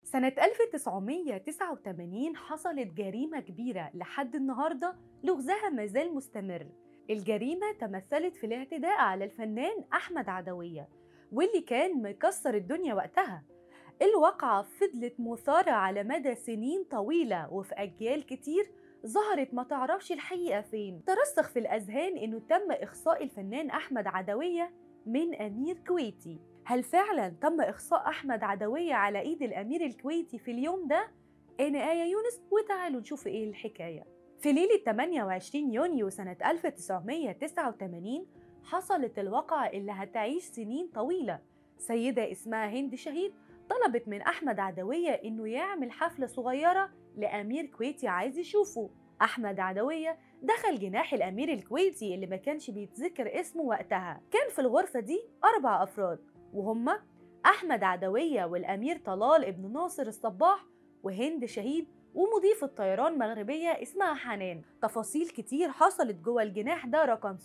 سنة 1989 حصلت جريمة كبيرة لحد النهاردة لغزها مازال مستمر الجريمة تمثلت في الاعتداء على الفنان أحمد عدوية واللي كان مكسر الدنيا وقتها الواقعة فضلت مثارة على مدى سنين طويلة وفي أجيال كتير ظهرت ما تعرفش الحقيقة فين ترسخ في الأذهان إنه تم إخصاء الفنان أحمد عدوية من أمير كويتي هل فعلا تم إخصاء أحمد عدوية على إيد الأمير الكويتي في اليوم ده؟ أنا آية يونس وتعالوا نشوف إيه الحكاية في ليلة 28 يونيو سنة 1989 حصلت الواقعة اللي هتعيش سنين طويلة سيدة اسمها هند شهيد طلبت من أحمد عدوية إنه يعمل حفلة صغيرة لأمير كويتي عايز يشوفه أحمد عدوية دخل جناح الأمير الكويتي اللي ما كانش بيتذكر اسمه وقتها كان في الغرفة دي أربع أفراد وهما أحمد عدوية والأمير طلال ابن ناصر الصباح وهند شهيد ومضيف الطيران مغربية اسمها حنان تفاصيل كتير حصلت جوه الجناح ده رقم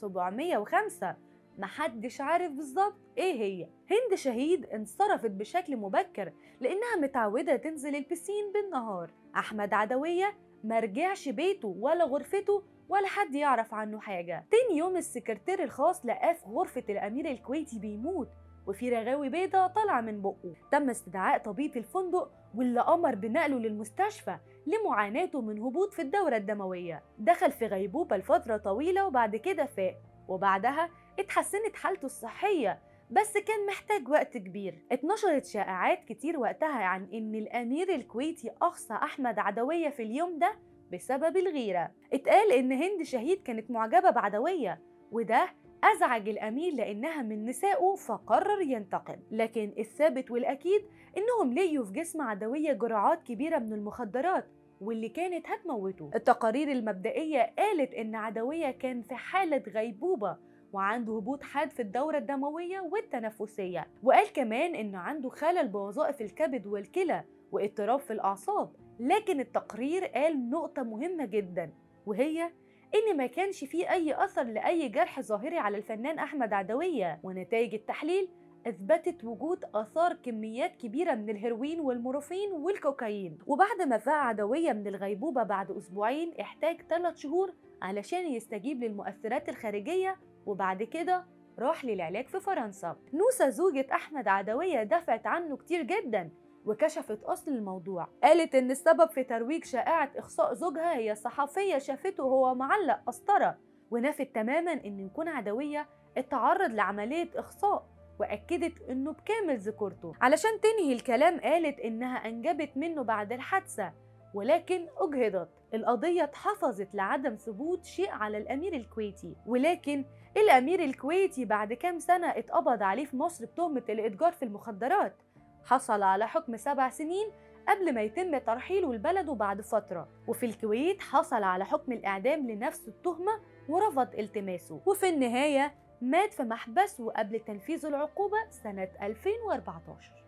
705 محدش عارف بالظبط ايه هي هند شهيد انصرفت بشكل مبكر لانها متعودة تنزل البسين بالنهار احمد عدوية مرجعش بيته ولا غرفته ولا حد يعرف عنه حاجة تاني يوم السكرتير الخاص لقاه في غرفة الأمير الكويتي بيموت وفي رغاوي بيضة طالعة من بقه تم استدعاء طبيب الفندق واللي أمر بنقله للمستشفى لمعاناته من هبوط في الدورة الدموية دخل في غيبوبة لفترة طويلة وبعد كده فاق وبعدها اتحسنت حالته الصحية بس كان محتاج وقت كبير اتنشرت شائعات كتير وقتها عن ان الامير الكويتي اخصى احمد عدوية في اليوم ده بسبب الغيرة اتقال ان هند شهيد كانت معجبة بعدوية وده أزعج الأمير لأنها من نسائه فقرر ينتقم لكن الثابت والأكيد إنهم لقيوا في جسم عدوية جرعات كبيرة من المخدرات واللي كانت هتموته التقارير المبدئية قالت إن عدوية كان في حالة غيبوبة وعنده هبوط حاد في الدورة الدموية والتنفسية وقال كمان إنه عنده خلل بوظائف الكبد والكلى واضطراب في الأعصاب لكن التقرير قال نقطة مهمة جدا وهي إن ما كانش فيه أي أثر لأي جرح ظاهري على الفنان أحمد عدوية ونتائج التحليل أثبتت وجود آثار كميات كبيرة من الهيروين والمورفين والكوكايين وبعد ما فاق عدوية من الغيبوبة بعد أسبوعين احتاج 3 شهور علشان يستجيب للمؤثرات الخارجية وبعد كده راح للعلاج في فرنسا نوسة زوجة أحمد عدوية دافعت عنه كتير جدا وكشفت أصل الموضوع قالت إن السبب في ترويج شائعة إخصاء زوجها هي صحفية شافته وهو معلق قسطرة ونفت تماما إن يكون عدوية اتعرض لعملية إخصاء وأكدت إنه بكامل ذكورته علشان تنهي الكلام قالت إنها أنجبت منه بعد الحادثة ولكن أجهضت القضية اتحفظت لعدم ثبوت شيء على الأمير الكويتي ولكن الأمير الكويتي بعد كام سنة اتقبض عليه في مصر بتهمة الإتجار في المخدرات حصل على حكم سبع سنين قبل ما يتم ترحيله لبلده بعد فترة وفي الكويت حصل على حكم الإعدام لنفس التهمة ورفض التماسه وفي النهاية مات في محبسه قبل تنفيذ العقوبة سنة 2014